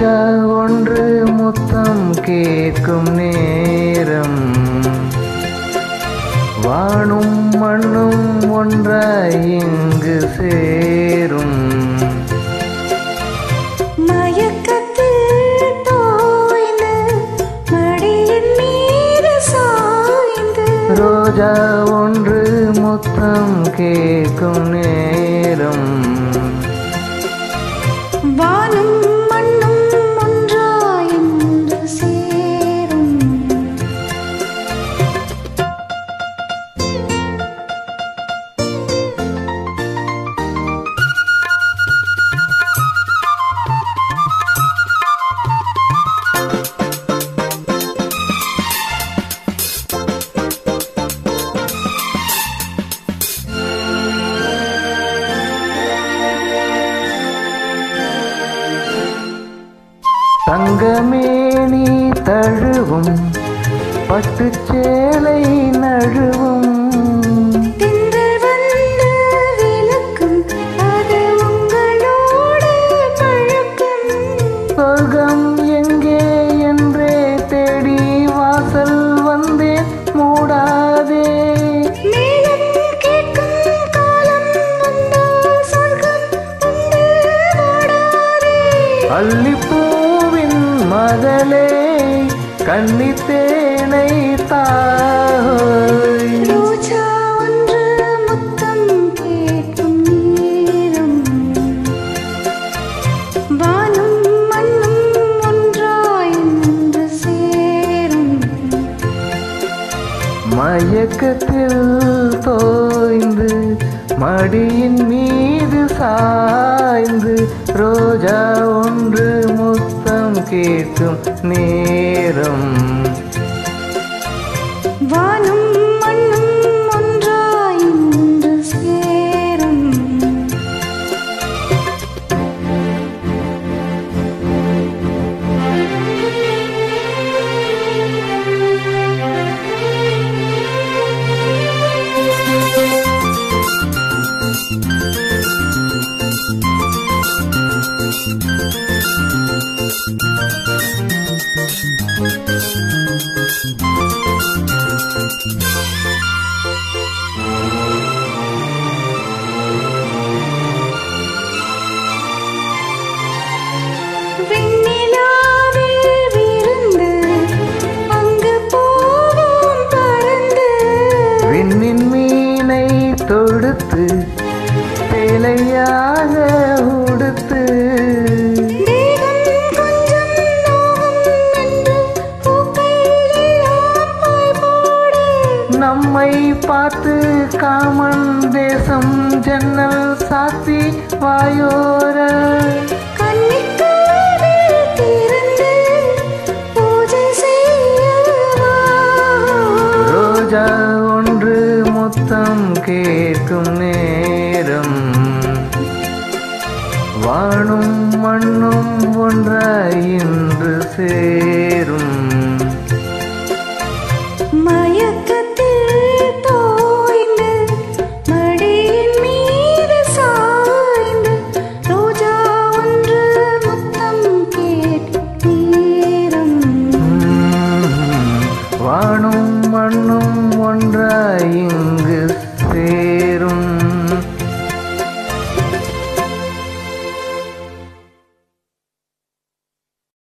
ரோஜா ஒன்று முத்தம் கேட்கும் நேரம் வானும் மண்ணும் ஒன்றாய் இங்கு சேரும் மயக்கத்தில் தோய்ந்து மடியின் மீது சாய்ந்து ரோஜா ஒன்று முத்தம் கேட்கும் நேரம் வானும் மண்ணும் ஒன்றாய் இன்று சேரும் தங்கமேனி தழுவும் பட்டுச் சேலை நழுவும் திங்கள் வந்து விளக்கும் அது உங்களோடு பழக்கம் சொர்க்கம் எங்கே என்றே தேடி வாசல் வந்தேன் மூடாதே மேலும் கேட்கும் காலம் வந்தால் சொர்க்கம் உண்டு வாடாதே அல்லிப்பூவின் மகளே கன்னித்தேனை தாய் ரோஜா ஒன்று முத்தம் கேட்கும் நேரம் வானும் மண்ணும் ஒன்றாய் இன்று சேரும் மயக்கத்தில் தோய்ந்து மடியின் மீது சாய்ந்து ரோஜா ஒன்று முத்தம் கேட்கும் நேரம் வானும் மண்ணும் ஒன்றாய் இன்று சேரும் வெண்ணிலாவில் விருந்து அங்கு போவோம் பறந்து விண்ணின் மீனை தொடுத்து சேலையாக உடுத்து தேகம் கொஞ்சம் நோகும் என்று பூக்கள் எல்லாம் பாய் போடு நம்மை பார்த்து காமன் தேசம் ஜன்னல் சாத்தி வாயோர